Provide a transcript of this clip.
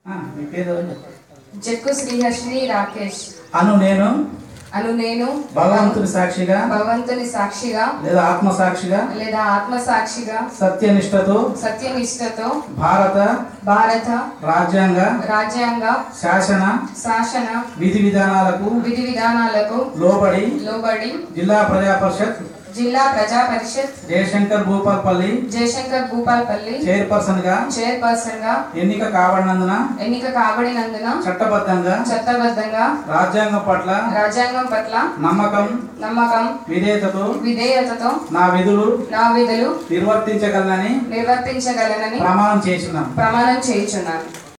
ఆ, మీ పేరు ఎవరు? జక్కు శ్రీహర్షిని రాకేష్ అను నేను అను నేను భగవంతుని సాక్షిగా భగవంతుని సాక్షిగా లేదా ఆత్మ సాక్షిగా లేదా ఆత్మ సాక్షిగా సత్యనిష్టతో సత్యనిష్టతో భారత భారత రాజ్యాంగ రాజ్యాంగ శాసన శాసన విధి విధానాలకు విధి విధానాలకు లోబడి లోబడి జిల్లా ప్రజా పరిషత్ జిల్లా ప్రజా పరిషత్ జయశంకర్ భూపాల్పల్లి జయశంకర్ భూపాల్పల్లి చైర్పర్సన్ గా చైర్పర్సన్ గా ఎన్నిక కాబడినందున ఎన్నిక కాబడినందున చట్టబద్ధంగా చట్టబద్ధంగా రాజ్యాంగం పట్ల రాజ్యాంగం పట్ల నమ్మకం నమ్మకం విధేయతతో విధేయతతో నా విధులు నా విధులు నిర్వర్తించగలనని నిర్వర్తించగలనని ప్రమాణం చేస్తున్నాను ప్రమాణం చేయుచున్నాను